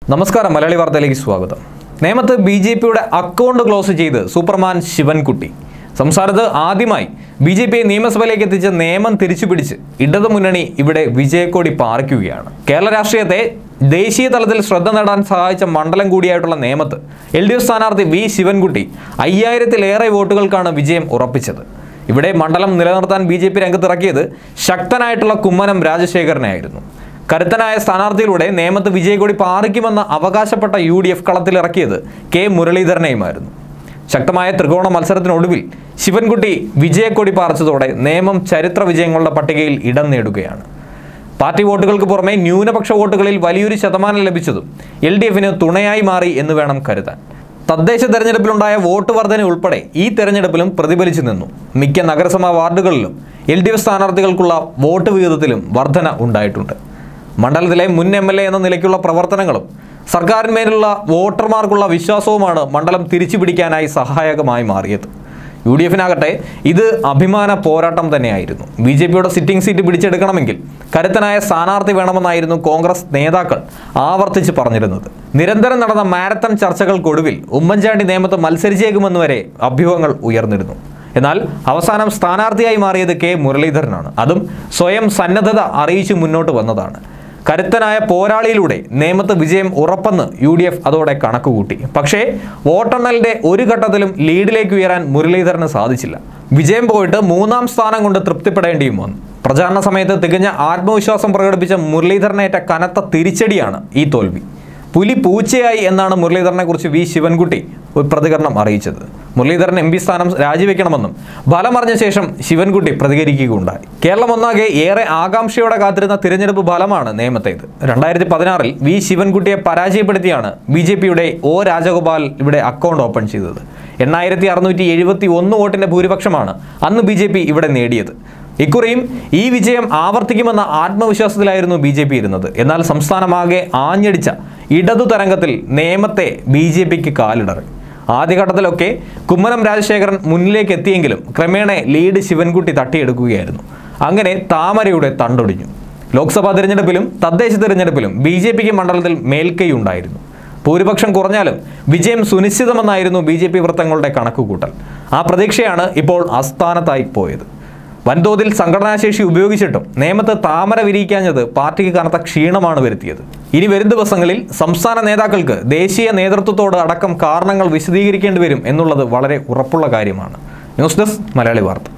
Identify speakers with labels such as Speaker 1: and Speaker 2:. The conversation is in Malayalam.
Speaker 1: നമസ്കാരം മലയാളി വാർത്തയിലേക്ക് സ്വാഗതം നേമത്ത് ബി ജെ പിയുടെ അക്കൗണ്ട് ക്ലോസ് ചെയ്ത് സൂപ്പർമാൻ ശിവൻകുട്ടി സംസ്ഥാനത്ത് ആദ്യമായി ബി ജെ പിയെ നിയമസഭയിലേക്ക് എത്തിച്ച നിയമം തിരിച്ചുപിടിച്ച് ഇടതു മുന്നണി ഇവിടെ വിജയക്കൊടി പാറിക്കുകയാണ് കേരള രാഷ്ട്രീയത്തെ ദേശീയ തലത്തിൽ ശ്രദ്ധ നേടാൻ സഹായിച്ച മണ്ഡലം കൂടിയായിട്ടുള്ള നേമത്ത് എൽ ഡി എഫ് സ്ഥാനാർത്ഥി വി ശിവൻകുട്ടി അയ്യായിരത്തിലേറെ വോട്ടുകൾക്കാണ് വിജയം ഉറപ്പിച്ചത് ഇവിടെ മണ്ഡലം നിലനിർത്താൻ ബി ജെ പി രംഗത്തിറക്കിയത് ശക്തനായിട്ടുള്ള കുമ്മനം രാജശേഖരനായിരുന്നു കരുത്തനായ സ്ഥാനാർത്ഥിയിലൂടെ നേമത്ത് വിജയക്കൊടി പാറിക്കുമെന്ന് അവകാശപ്പെട്ട യു ഡി എഫ് കളത്തിലിറക്കിയത് കെ മുരളീധരനെയുമായിരുന്നു ശക്തമായ ത്രികോണ മത്സരത്തിനൊടുവിൽ ശിവൻകുട്ടി വിജയക്കൊടി പാറിച്ചതോടെ നേമം ചരിത്ര വിജയങ്ങളുടെ പട്ടികയിൽ ഇടം നേടുകയാണ് പാർട്ടി വോട്ടുകൾക്ക് പുറമെ ന്യൂനപക്ഷ വോട്ടുകളിൽ വലിയൊരു ശതമാനം ലഭിച്ചതും എൽ ഡി എഫിന് തുണയായി മാറി എന്ന് വേണം കരുതാൻ തദ്ദേശ തെരഞ്ഞെടുപ്പിലുണ്ടായ വോട്ട് വർധന ഉൾപ്പെടെ ഈ തെരഞ്ഞെടുപ്പിലും പ്രതിഫലിച്ചു നിന്നു മിക്ക നഗരസഭാ വാർഡുകളിലും എൽ ഡി എഫ് സ്ഥാനാർത്ഥികൾക്കുള്ള വോട്ട് വിഹിതത്തിലും വർധന ഉണ്ടായിട്ടുണ്ട് മണ്ഡലത്തിലെ മുൻ എം എൽ എ എന്ന നിലയ്ക്കുള്ള പ്രവർത്തനങ്ങളും സർക്കാരിന്മേലുള്ള വോട്ടർമാർക്കുള്ള വിശ്വാസവുമാണ് മണ്ഡലം തിരിച്ചുപിടിക്കാനായി സഹായകമായി മാറിയത് യു ഡി എഫിനാകട്ടെ ഇത് അഭിമാന പോരാട്ടം തന്നെയായിരുന്നു ബി ജെ പിയുടെ സിറ്റിംഗ് സീറ്റ് പിടിച്ചെടുക്കണമെങ്കിൽ കരുത്തനായ സ്ഥാനാർത്ഥി വേണമെന്നായിരുന്നു കോൺഗ്രസ് നേതാക്കൾ ആവർത്തിച്ച് പറഞ്ഞിരുന്നത് നിരന്തരം നടന്ന മാരത്തൺ ചർച്ചകൾക്കൊടുവിൽ ഉമ്മൻചാണ്ടി നിയമത്ത് മത്സരിച്ചേക്കുമെന്ന് വരെ അഭ്യൂഹങ്ങൾ ഉയർന്നിരുന്നു എന്നാൽ അവസാനം സ്ഥാനാർത്ഥിയായി മാറിയത് കെ മുരളീധരനാണ് അതും സ്വയം സന്നദ്ധത അറിയിച്ചു മുന്നോട്ട് വന്നതാണ് കരുത്തനായ പോരാളിയിലൂടെ നേമത്ത് വിജയം ഉറപ്പെന്ന് യു ഡി എഫ് അതോടെ കണക്കുകൂട്ടി പക്ഷേ വോട്ടെണ്ണലിന്റെ ഒരു ഘട്ടത്തിലും ലീഡിലേക്ക് ഉയരാൻ മുരളീധരന് സാധിച്ചില്ല വിജയം പോയിട്ട് മൂന്നാം സ്ഥാനം കൊണ്ട് തൃപ്തിപ്പെടേണ്ടിയും വന്നു പ്രചാരണ സമയത്ത് തികഞ്ഞ ആത്മവിശ്വാസം പ്രകടിപ്പിച്ച മുരളീധരനേറ്റ കനത്ത തിരിച്ചടിയാണ് ഈ തോൽവി പുലി പൂച്ചയായി എന്നാണ് മുരളീധരനെ കുറിച്ച് വി ശിവൻകുട്ടി ഒരു പ്രതികരണം അറിയിച്ചത് മുരളീധരൻ എം പി സ്ഥാനം രാജിവെക്കണമെന്നും ഫലമറിഞ്ഞ ശേഷം ശിവൻകുട്ടി പ്രതികരിക്കുകയുണ്ടായി കേരളം ഒന്നാകെ ഏറെ ആകാംക്ഷയോടെ കാത്തിരുന്ന തിരഞ്ഞെടുപ്പ് ഫലമാണ് നിയമത്തേത് രണ്ടായിരത്തി പതിനാറിൽ വി ശിവൻകുട്ടിയെ പരാജയപ്പെടുത്തിയാണ് ബി ജെ പിയുടെ ഒ രാജഗോപാൽ ഇവിടെ അക്കൗണ്ട് ഓപ്പൺ ചെയ്തത് എണ്ണായിരത്തി അറുന്നൂറ്റി എഴുപത്തി ഒന്ന് വോട്ടിന്റെ ഭൂരിപക്ഷമാണ് അന്ന് ബി ജെ പി ഇവിടെ നേടിയത് ഇക്കുറിയും ഈ വിജയം ആവർത്തിക്കുമെന്ന ആത്മവിശ്വാസത്തിലായിരുന്നു ബി ജെ പി ഇരുന്നത് എന്നാൽ സംസ്ഥാനമാകെ ആഞ്ഞടിച്ച ഇടതു തരംഗത്തിൽ നേമത്തെ ബി ജെ പിക്ക് കാലിടറി ആദ്യഘട്ടത്തിലൊക്കെ കുമ്മനം രാജശേഖരൻ മുന്നിലേക്ക് എത്തിയെങ്കിലും ക്രമേണ ലീഡ് ശിവൻകുട്ടി തട്ടിയെടുക്കുകയായിരുന്നു അങ്ങനെ താമരയുടെ തണ്ടൊടിഞ്ഞു ലോക്സഭാ തിരഞ്ഞെടുപ്പിലും തദ്ദേശ തിരഞ്ഞെടുപ്പിലും ബി ജെ പിക്ക് മണ്ഡലത്തിൽ മേൽക്കൈ ഉണ്ടായിരുന്നു ഭൂരിപക്ഷം കുറഞ്ഞാലും വിജയം സുനിശ്ചിതമെന്നായിരുന്നു ബി ജെ പി വൃത്തങ്ങളുടെ കണക്കുകൂട്ടൽ ആ പ്രതീക്ഷയാണ് ഇപ്പോൾ അസ്ഥാനത്തായി പോയത് വൻതോതിൽ സംഘടനാശേഷി ഉപയോഗിച്ചിട്ടും നേമത്ത് താമര വിരിയിക്കാഞ്ഞത് പാർട്ടിക്ക് കനത്ത ക്ഷീണമാണ് വരുത്തിയത് ഇനി വരും ദിവസങ്ങളിൽ സംസ്ഥാന നേതാക്കൾക്ക് ദേശീയ നേതൃത്വത്തോട് അടക്കം കാരണങ്ങൾ വിശദീകരിക്കേണ്ടി വരും എന്നുള്ളത് വളരെ ഉറപ്പുള്ള കാര്യമാണ് ന്യൂസ് ഡെസ്ക് മലയാളി വാർത്ത